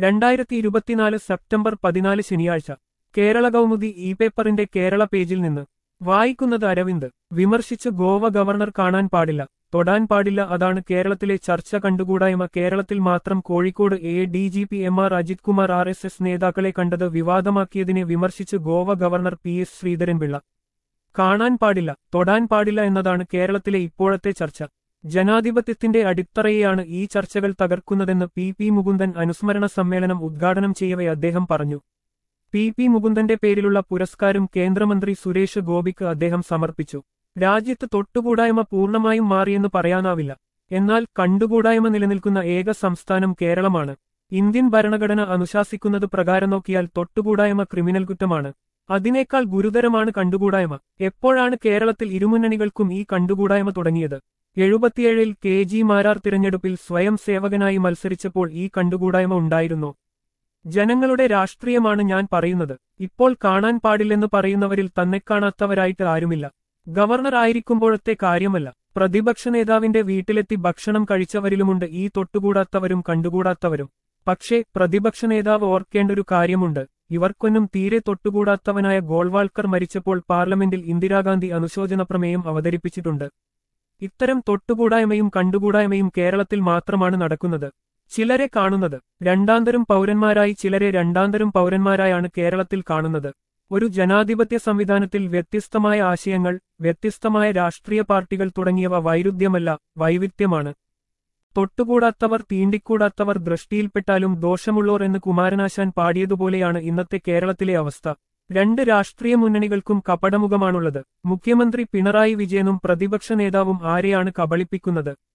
രണ്ടായിരത്തി ഇരുപത്തിനാല് സെപ്റ്റംബർ പതിനാല് ശനിയാഴ്ച കേരള കൗമുദി ഇ പേപ്പറിന്റെ കേരള പേജിൽ നിന്ന് വായിക്കുന്നത് അരവിന്ദ് വിമർശിച്ച് ഗോവ ഗവർണർ കാണാൻ പാടില്ല തൊടാൻ പാടില്ല അതാണ് കേരളത്തിലെ ചർച്ച കണ്ടുകൂടായ്മ കേരളത്തിൽ മാത്രം Kozhikode A D G P M R Ajith Kumar R S S നേതാക്കളെ കണ്ടത് വിവാദമാക്കിയതിനെ വിമർശിച്ച് Goa governor P S Sreedharan Pillai കാണാൻ പാടില്ല തൊടാൻ പാടില്ല എന്നതാണ് കേരളത്തിലെ ഇപ്പോഴത്തെ ചർച്ച ജനാധിപത്യത്തിന്റെ അടിത്തറയെയാണ് ഈ ചർച്ചകൾ തകർക്കുന്നതെന്ന് പി പി മുകുന്ദൻ അനുസ്മരണ സമ്മേളനം ഉദ്ഘാടനം ചെയ്യവെ അദ്ദേഹം പറഞ്ഞു പി പി മുകുന്ദന്റെ പേരിലുള്ള പുരസ്കാരം കേന്ദ്രമന്ത്രി സുരേഷ് ഗോപിക്ക് അദ്ദേഹം സമർപ്പിച്ചു രാജ്യത്ത് തൊട്ടുകൂടായ്മ പൂർണ്ണമായും മാറിയെന്ന് പറയാനാവില്ല എന്നാൽ കണ്ടുകൂടായ്മ നിലനിൽക്കുന്ന ഏക സംസ്ഥാനം കേരളമാണ് ഇന്ത്യൻ ഭരണഘടന അനുശാസിക്കുന്നത് പ്രകാരം നോക്കിയാൽ തൊട്ടുകൂടായ്മ ക്രിമിനൽ കുറ്റമാണ് അതിനേക്കാൾ ഗുരുതരമാണ് കണ്ടുകൂടായ്മ എപ്പോഴാണ് കേരളത്തിൽ ഇരുമുന്നണികൾക്കും ഈ കണ്ടുകൂടായ്മ തുടങ്ങിയത് എഴുപത്തിയേഴിൽ കെ ജി മാരാർ തിരഞ്ഞെടുപ്പിൽ സ്വയം സേവകനായി മത്സരിച്ചപ്പോൾ ഈ കണ്ടുകൂടായ്മ ഉണ്ടായിരുന്നു ജനങ്ങളുടെ രാഷ്ട്രീയമാണ് ഞാൻ പറയുന്നത് ഇപ്പോൾ കാണാൻ പാടില്ലെന്ന് പറയുന്നവരിൽ തന്നെ കാണാത്തവരായിട്ട് ആരുമില്ല ഗവർണർ ആയിരിക്കുമ്പോഴത്തെ കാര്യമല്ല പ്രതിപക്ഷ നേതാവിന്റെ വീട്ടിലെത്തി ഭക്ഷണം കഴിച്ചവരിലുമുണ്ട് ഈ തൊട്ടുകൂടാത്തവരും കണ്ടുകൂടാത്തവരും പക്ഷേ പ്രതിപക്ഷ നേതാവ് ഓർക്കേണ്ടൊരു കാര്യമുണ്ട് ഇവർക്കൊന്നും തീരെ തൊട്ടുകൂടാത്തവനായ ഗോൾവാൾക്കർ മരിച്ചപ്പോൾ പാർലമെന്റിൽ ഇന്ദിരാഗാന്ധി അനുശോചന പ്രമേയം അവതരിപ്പിച്ചിട്ടുണ്ട് ഇത്തരം തൊട്ടുകൂടായ്മയും കണ്ടുകൂടായ്മയും കേരളത്തിൽ മാത്രമാണ് നടക്കുന്നത് ചിലരെ കാണുന്നത് രണ്ടാന്തരം പൗരന്മാരായി ചിലരെ രണ്ടാന്തരം പൗരന്മാരായാണ് കേരളത്തിൽ കാണുന്നത് ഒരു ജനാധിപത്യ സംവിധാനത്തിൽ വ്യത്യസ്തമായ ആശയങ്ങൾ വ്യത്യസ്തമായ രാഷ്ട്രീയ പാർട്ടികൾ തുടങ്ങിയവ വൈരുദ്ധ്യമല്ല വൈവിധ്യമാണ് തൊട്ടുകൂടാത്തവർ തീണ്ടിക്കൂടാത്തവർ ദൃഷ്ടിയിൽപ്പെട്ടാലും ദോഷമുള്ളോർ എന്ന് കുമാരനാശാൻ പാടിയതുപോലെയാണ് ഇന്നത്തെ കേരളത്തിലെ അവസ്ഥ രണ്ട് രാഷ്ട്രീയ മുന്നണികൾക്കും കപടമുഖമാണുള്ളത് മുഖ്യമന്ത്രി പിണറായി വിജയനും പ്രതിപക്ഷ നേതാവും ആരെയാണ് കബളിപ്പിക്കുന്നത്